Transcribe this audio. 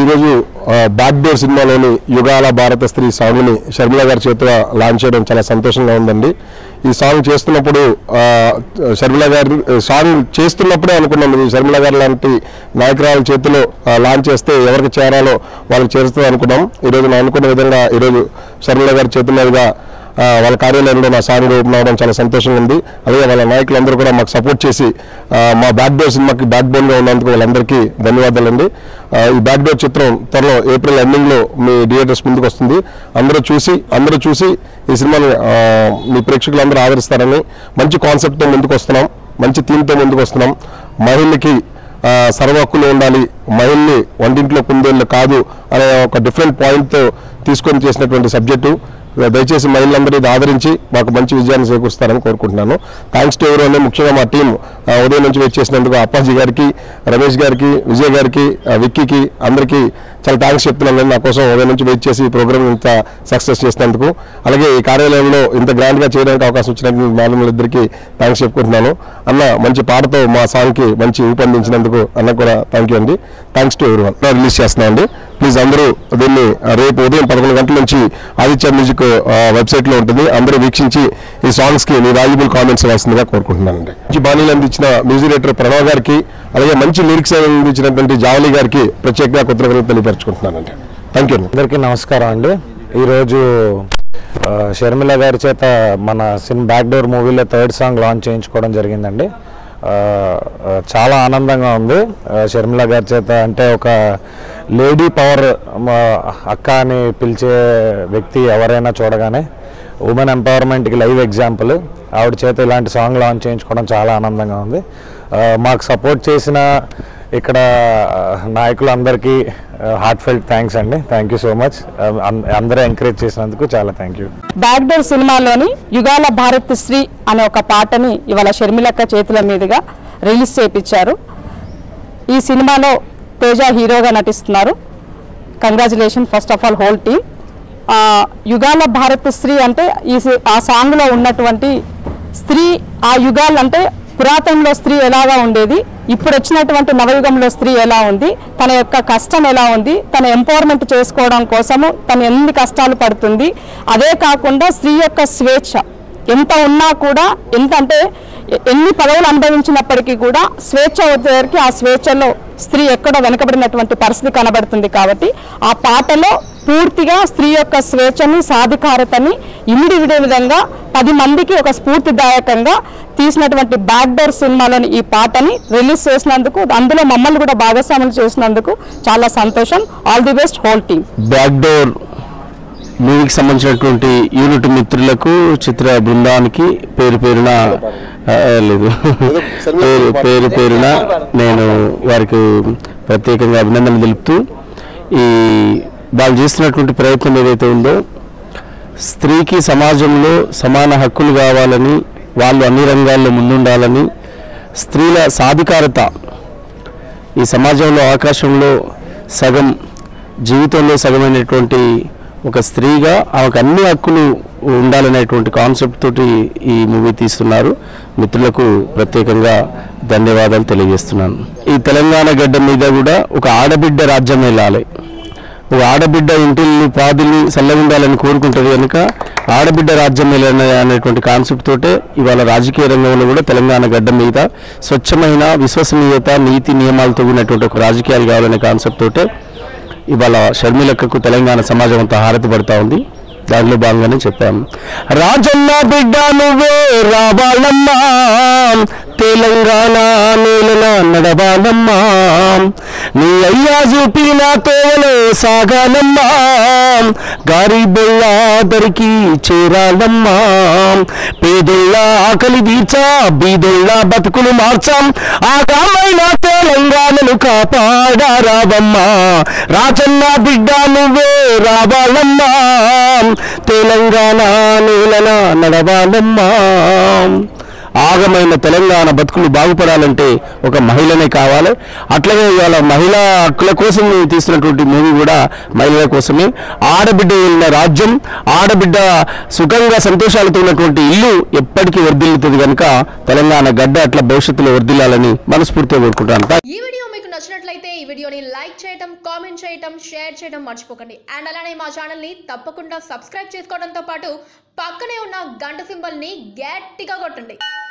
ఈరోజు back door సినిమాలోని యుగాల భారత స్త్రీ సాంగ్ని షర్మిల గారి చేతిలో లాంచ్ చేయడం చాలా సంతోషంగా ఉందండి ఈ సాంగ్ చేస్తున్నప్పుడు ఆ, షర్మిల గారు సాంగ్ చేస్తున్నప్పుడే అనుకున్నాం ఇది షర్మిల గారు లాంటి నాయకురాల చేతిలో ఆ, లాంచ్ చేస్తే ఎవరికి చేరాలో వాళ్ళకి చేరుస్తుంది అనుకున్నాం ఈరోజు నేను అనుకున్న విధంగా ఈరోజు షర్మిల గారి చేతుల మీదుగా ఆ, వాళ్ళ కార్యాలయంలో నా సాంగ్ ఓపెన్ అవడం చాలా సంతోషంగా ఉంది అలాగే వాళ్ళ నాయకులందరూ కూడా మాకు సపోర్ట్ చేసి ఆ, మా బ్యాక్ డోర్ సినిమాకి బ్యాక్ బోన్గా ఉన్నందుకు వాళ్ళందరికీ ధన్యవాదాలండి ఆ, ఈ బ్యాక్ డోర్ చిత్రం త్వరలో ఏప్రిల్ ఎండింగ్లో మీ థియేటర్స్ ముందుకు వస్తుంది అందరూ చూసి అందరూ చూసి ఈ సినిమాని ఆ, మీ ప్రేక్షకులందరూ ఆదరిస్తారని మంచి కాన్సెప్ట్తో ముందుకు వస్తున్నాం మంచి థీమ్తో ముందుకు వస్తున్నాం మహిళకి ఆ, సర్వ హక్కులు ఉండాలి మహిళని వంటింట్లో కుందేళ్ళు కాదు అనే ఒక డిఫరెంట్ పాయింట్తో తీసుకొని చేసినటువంటి సబ్జెక్టు దయచేసి మహిళలందరూ ఇది ఆదరించి మాకు మంచి విజయాన్ని చేకూరుస్తారని కోరుకుంటున్నాను థ్యాంక్స్ టు ఎవరు ముఖ్యంగా మా టీం ఉదయం నుంచి వెయిట్ చేసినందుకు అప్పాజీ గారికి రమేష్ గారికి విజయ్ గారికి ఆ, విక్కీకి అందరికీ చాలా థ్యాంక్స్ చెప్తున్నాను నేను నా కోసం ఉదయం నుంచి వెయిట్ చేసి ఈ ప్రోగ్రామ్ ఇంత సక్సెస్ చేసినందుకు అలాగే ఈ కార్యాలయంలో ఇంత గ్రాండ్గా చేయడానికి అవకాశం ఇచ్చినటువంటి మానవులిద్దరికీ థ్యాంక్స్ చెప్పుకుంటున్నాను అన్న మంచి పాటతో మా సాంగ్కి మంచి రూపొందించినందుకు అన్న కూడా థ్యాంక్ యూ అండి థ్యాంక్స్ టు ఎవరి రిలీజ్ చేస్తున్నాం అండి ప్లీజ్ అందరూ దీన్ని ఆ, రేపు ఉదయం పదకొండు గంటల నుంచి ఆదిత్య మ్యూజిక్ ఆ, వెబ్సైట్లో ఉంటుంది అందరూ వీక్షించి ఈ సాంగ్స్కి మీ వాల్యుబుల్ కామెంట్స్ ఇవ్వాల్సిందిగా కోరుకుంటున్నానండి మంచి బాణీలు అందించిన మ్యూజిక్ డైరెక్టర్ ప్రణవ్ గారికి అలాగే మంచి లిరిక్స్ అందించినటువంటి జావలి గారికి ప్రత్యేకంగా కృతజ్ఞతలు తెలియపరచుకుంటున్నానండి థ్యాంక్ యూ అందరికీ నమస్కారం అండి ఈరోజు ఆ, షర్మిల గారి చేత మన సినిమా బ్యాక్ డోర్ మూవీలో థర్డ్ సాంగ్ లాంచ్ చేయించుకోవడం జరిగిందండి ఆ, ఆ, చాలా ఆనందంగా ఉంది ఆ, షర్మిల గారి చేత అంటే ఒక లేడీ పవర్ మా అక్క అని పిలిచే వ్యక్తి ఎవరైనా చూడగానే ఉమెన్ ఎంపవర్మెంట్కి లైవ్ ఎగ్జాంపుల్ ఆవిడ చేత ఇలాంటి సాంగ్ లాంచ్ చేయించుకోవడం చాలా ఆనందంగా ఉంది ఆ, మాకు సపోర్ట్ చేసిన ఇక్కడ ఆ, నాయకులందరికీ హార్ట్ ఫెల్ట్ థ్యాంక్స్ అండి థ్యాంక్ యూ సో మచ్ అందరూ ఎంకరేజ్ చేసినందుకు చాలా థ్యాంక్ యూ బ్యాక్ డోర్ సినిమాలోని యుగాల భారత్ శ్రీ అనే ఒక పాటని ఇవాళ షర్మిలక్క చేతుల మీదుగా రిలీజ్ చేయించారు ఈ సినిమాలో తేజ హీరోగా నటిస్తున్నారు congratulation first of all whole team యుగాల భారత్ స్త్రీ అంటే ఈ సి- ఆ సాంగ్లో ఉన్నటువంటి స్త్రీ ఆ యుగాలు అంటే పురాతనంలో స్త్రీ ఎలాగా ఉండేది ఇప్పుడు వచ్చినటువంటి నవయుగంలో స్త్రీ ఎలా ఉంది తన యొక్క కష్టం ఎలా ఉంది తన ఎంపవర్మెంట్ చేసుకోవడం కోసము తను ఎన్ని కష్టాలు పడుతుంది అదే కాకుండా స్త్రీ యొక్క స్వేచ్ఛ ఎంత ఉన్నా కూడా ఎంత అంటే ఎ- ఎన్ని పదవులు అనుభవించినప్పటికీ కూడా స్వేచ్ఛ వచ్చేసరికి ఆ స్వేచ్ఛలో స్త్రీ ఎక్కడో వెనకబడినటువంటి పరిస్థితి కనబడుతుంది కాబట్టి ఆ పాటలో పూర్తిగా స్త్రీ యొక్క స్వేచ్ఛని సాధికారతని ఇమిడి విడే విధంగా పది మందికి ఒక స్ఫూర్తిదాయకంగా తీసినటువంటి బ్యాక్ డోర్ సినిమాలోని ఈ పాటని రిలీజ్ చేసినందుకు అందులో మమ్మల్ని కూడా భాగస్వాములు చేసినందుకు చాలా సంతోషం all the best whole team back door మూవీకి సంబంధించినటువంటి యూనిట్ మిత్రులకు చిత్ర బృందానికి పేరు పేరున ఆ, లేదు పేరు పేరు పేరున నేను వారికి ప్రత్యేకంగా అభినందనలు తెలుపుతూ ఈ వాళ్ళు చేస్తున్నటువంటి ప్రయత్నం ఏదైతే ఉందో స్త్రీకి సమాజంలో సమాన హక్కులు కావాలని వాళ్ళు అన్ని రంగాల్లో ముందుండాలని స్త్రీల సాధికారత ఈ సమాజంలో ఆకాశంలో సగం జీవితంలో సగమైనటువంటి ఒక స్త్రీగా ఆమెకు అన్ని హక్కులు ఉండాలనేటువంటి కాన్సెప్ట్ తోటి ఈ మూవీ తీస్తున్నారు మిత్రులకు ప్రత్యేకంగా ధన్యవాదాలు తెలియజేస్తున్నాను ఈ తెలంగాణ గడ్డ మీద కూడా ఒక ఆడబిడ్డ రాజ్యం వెళ్ళాలి ఒక ఆడబిడ్డ ఇంటిల్ని పాదుల్ని చల్లగుండాలని కోరుకుంటుంది కనుక ఆడబిడ్డ రాజ్యం వెళ్ళాలి అనేటువంటి కాన్సెప్ట్ తోటే ఇవాళ రాజకీయ రంగంలో కూడా తెలంగాణ గడ్డ మీద స్వచ్ఛమైన విశ్వసనీయత నీతి నియమాలతో ఉన్నటువంటి ఒక రాజకీయాలు కావాలనే కాన్సెప్ట్ తోటే ఇవాళ షర్మిలక్కకు తెలంగాణ సమాజం అంతా హారతి పడతా ఉంది దానిలో భాగంగానే చెప్పాము రాజన్న బిడ్డ నువ్వే రావాలమ్మా తెలంగాణ నేలన నడవాలమ్మా నీ అయ్యా చూపిన తోవలో సాగాలమ్మా గారిబొళ్ళ దరికి చేరాలమ్మా పేదోళ్ళ ఆకలి తీర్చా బీదోళ్ళ బతుకులు మార్చాం ఆ కామైన తెలంగాణను కాపాడారావమ్మా రాజన్న బిడ్డ నువ్వే రావాలమ్మా తెలంగాణ నేలన నడవాలమ్మా ఆగమైన తెలంగాణ బతుకులు బాగుపడాలంటే ఒక మహిళనే కావాలి అట్లాగే ఇవాళ మహిళా హక్కుల కోసం మేము తీసినటువంటి మూవీ కూడా మహిళల కోసమే ఆడబిడ్డ ఉన్న రాజ్యం ఆడబిడ్డ సుఖంగా సంతోషాలతో ఉన్నటువంటి ఇల్లు ఎప్పటికీ వర్ధిల్లుతుంది కనుక తెలంగాణ గడ్డ అట్లా భవిష్యత్తులో వర్ధిల్లాలని మనస్ఫూర్తిగా కోరుకుంటాను ఈ వీడియో మీకు నచ్చినట్లయితే ఈ వీడియోని లైక్ చేయటం కామెంట్ చేయటం షేర్ చేయటం మర్చిపోకండి అండ్ అలానే మా ఛానల్ని తప్పకుండా సబ్స్క్రైబ్ చేసుకోవడంతో పాటు పక్కనే ఉన్న గంట సింబల్ని గట్టిగా కొట్టండి